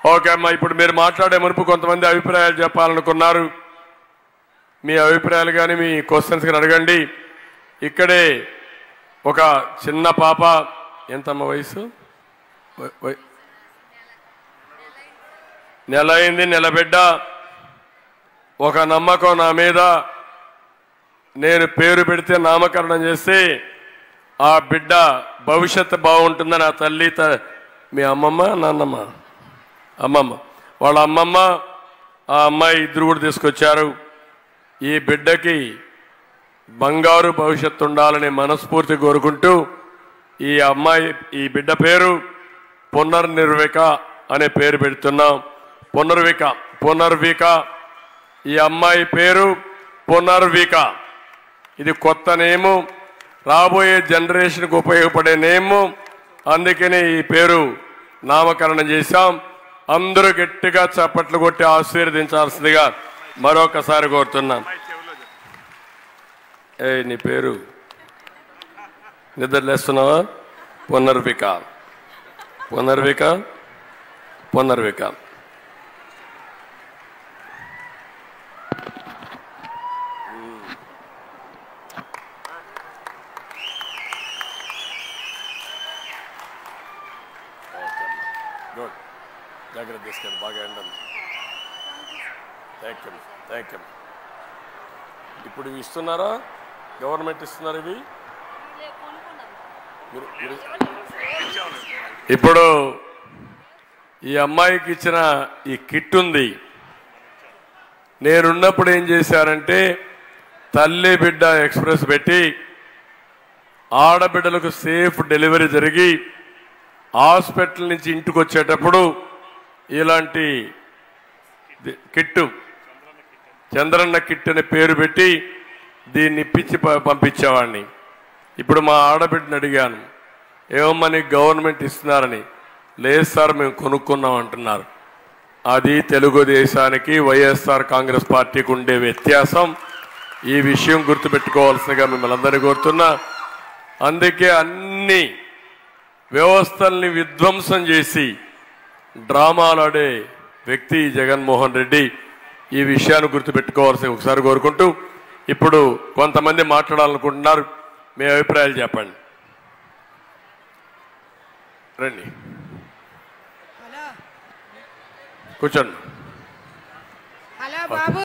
okay అమ్మా ఇప్పుడు మీరు మాట్లాడే మునుపు కొంతమంది అభిప్రాయాలు చెప్పాలనుకున్నారు మీ అభిప్రాయాలు కానీ మీ క్వశ్చన్స్ కానీ అడగండి ఇక్కడే ఒక చిన్న పాప ఎంతమ్మ వయసు వై- వై- నెల అయింది నెల బిడ్డ ఒక నమ్మకం నా మీద నేను పేరు పెడితే నామకరణం చేస్తే ఆ బిడ్డ భవిష్యత్తు బాగుంటుందని ఆ తల్లి త- మీ అమ్మమ్మ నాన్నమ్మ అమ్మమ్మ వాళ్ళ అమ్మమ్మ ఆ అమ్మాయి ఇద్దరు కూడా తీసుకొచ్చారు ఈ బిడ్డకి బంగారు భవిష్యత్తు ఉండాలని మనస్ఫూర్తి కోరుకుంటూ ఈ అమ్మాయి ఈ బిడ్డ పేరు పునర్నిర్విక అనే పేరు పెడుతున్నాం పునర్విక పునర్విక ఈ అమ్మాయి పేరు పునర్విక ఇది కొత్త నేము రాబోయే జనరేషన్కి ఉపయోగపడే నేము అందుకని ఈ పేరు నామకరణం చేశాం అందరూ గట్టిగా చప్పట్లు కొట్టి ఆశీర్వదించాల్సిందిగా మరొకసారి కోరుతున్నాం ఏ నీ పేరు నిద్రలేస్తున్నావా పునర్విక పునర్విక పునర్విక గుడ్ జాగ్రత్త తీసుకెళ్ళి బాగా ఎండండి థ్యాంక్ యూ థ్యాంక్ యూ ఇప్పుడు ఇవి ఇస్తున్నారా గవర్నమెంట్ ఇస్తున్నారు ఇవి మీరు- మీరు- ఇప్పుడు ఈ అమ్మాయికి ఇచ్చిన ఈ కిట్ ఉంది నేనున్నప్పుడు ఏం చేశారంటే తల్లి బిడ్డ ఎక్స్ప్రెస్ పెట్టి ఆడబిడ్డలకు సేఫ్ డెలివరీ జరిగి హాస్పిటల్ నుంచి ఇంటికి వచ్చేటప్పుడు ఇలాంటి ది- కిట్టు చంద్రన్న కిట్ అనే పేరు పెట్టి దీన్ని ఇప్పించి ప- పంపించేవాడిని ఇప్పుడు మా ఆడబిడ్డని అడిగాను ఏమమ్మని గవర్నమెంట్ ఇస్తున్నారని లేదు సార్ మేము కొనుక్కున్నాం అంటున్నారు అది తెలుగుదేశానికి వైఎస్ఆర్ కాంగ్రెస్ పార్టీకి ఉండే వ్యత్యాసం ఈ విషయం గుర్తుపెట్టుకోవాల్సిందిగా మిమ్మల్ని అందరినీ కోరుతున్నా అందుకే అన్ని వ్యవస్థల్ని విధ్వంసం చేసి డ్రామాలాడే వ్యక్తి జగన్మోహన్ రెడ్డి ఈ విషయాన్ని గుర్తుపెట్టుకోవాల్సి ఒకసారి కోరుకుంటూ ఇప్పుడు కొంతమంది మాట్లాడాలనుకుంటున్నారు మీ అభిప్రాయాలు చెప్పండి రండి హలో కూర్చోండి హలో బాబు